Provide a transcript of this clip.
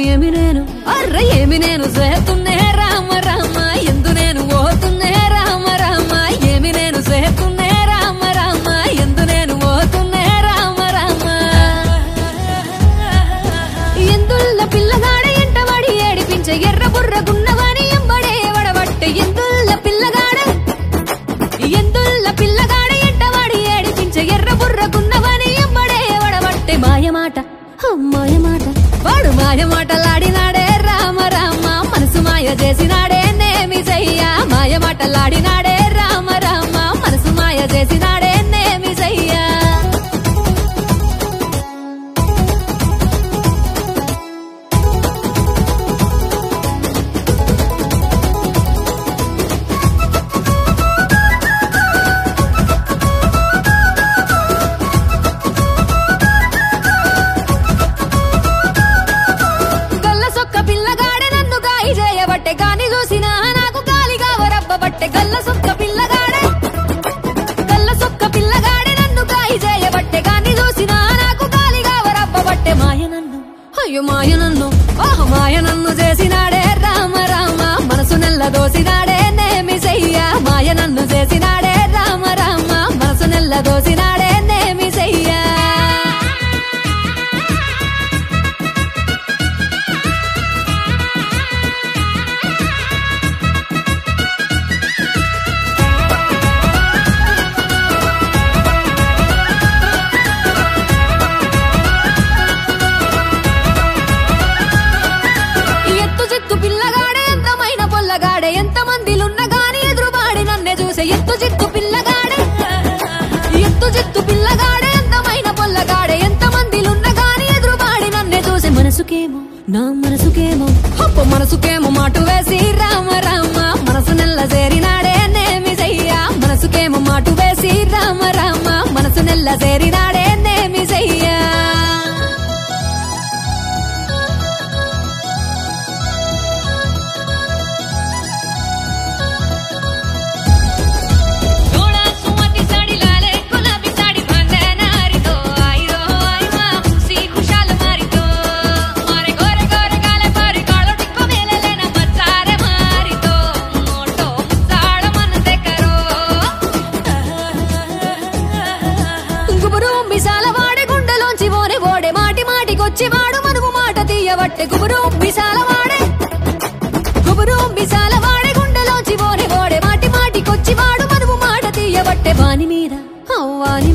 ఏమి నేను అర్ర ఏమి నేను చేస్తున్నే రామ రామ ఎందు నేను పోతున్నే రామ రామ ఏమి నేను చేస్తున్నే రామ రామ ఎందు నేను పోతున్నే రామ రామ ఎందుల్ల పిల్లగాడ ఎంటబడి ఏడిపించే ఎర్ర బుర్రగున్నవాని ఎంబడే వడబట్టే ఎందుల్ల పిల్లగాడ ఎందుల్ల పిల్లగాడ ఎంటబడి ఏడిపించే ఎర్ర బుర్రగున్నవాని ఎంబడే వడబట్టే మాయమాట అమ్మాయమాట వాడు మాయమాటలాడినాడే రామ రామ మనసు మాయ చేసినాడే నేమి చెయ్య మాయమాటలాడినాడే రామ రామ మనసు మాయ చేసినాడే నేమి చెయ్య గల్ల సొక్క పిల్లగాడే నన్ను గాయి చేయబట్టే గాని చూసినా నాకు గాలిగా వరబ్బబట్టే గల్ల సొక్క పిల్లగాడే గల్ల సొక్క పిల్లగాడే నన్ను గాయి చేయబట్టే గాని చూసినా నాకు గాలిగా వరబ్బబట్టే మాయ నన్ను అయ్యో మాయ నన్ను ఆహ మాయ నన్ను చేసినాడే రామ రామ మనసు నెల్ల దోసినాడే నేమి చెయ్య మాయ నన్ను చేసినాడే రామ రామ మనసు నెల్ల దోసినాడే నేమి చెయ్య ఈ ఎత్తు చిత్తు పిల్లగాడే ఎంతమైన పొల్లగాడే ఎంత మందిలున్న గాని ఎదురుబాడి నన్నే చూసే ఎత్తు చిత్తు పిల్లగాడే ఈ ఎత్తు చిత్తు పిల్లగాడే ఎంతమైన పొల్లగాడే ఎంత మందిలున్న గాని ఎదురుబాడి నన్నే చూసే మనసుకేమో నా మనసుకేమో అప్ప మనసుకేమో మాటు వేసి రామ రామ మనసు నెల్ల చేరినాడే నేమి చెయ్య మనసుకేమో మాటు వేసి రామ రామ మనసు నెల్ల చేరినాడే నేమి చెయ్య જોડા સુમતી સાડી લાલે ગુલાબી સાડી ભાંગે નારી તો આઈ રો આઈ માં ખુશી ખુશાલ મારી તો મારે ગોરે ગોરે ગાલે પારી કાળો ટીકો મેલે લેના મચારે મારી તો મોટો સાળ મન તે કરો గుబురు మిసాల వాడే గుండెలోంచి ఓనే ఓడే మాటి మాటికొచ్చి వాడు మనువు మాట తీయబట్టే గుబురు మిసాల వాడే గుబురు మిసాల వాడే గుండెలోంచి ఓనే ఓడే మాటి మాటికొచ్చి వాడు మనువు మాట తీయబట్టే వాని మీద అవ్వాని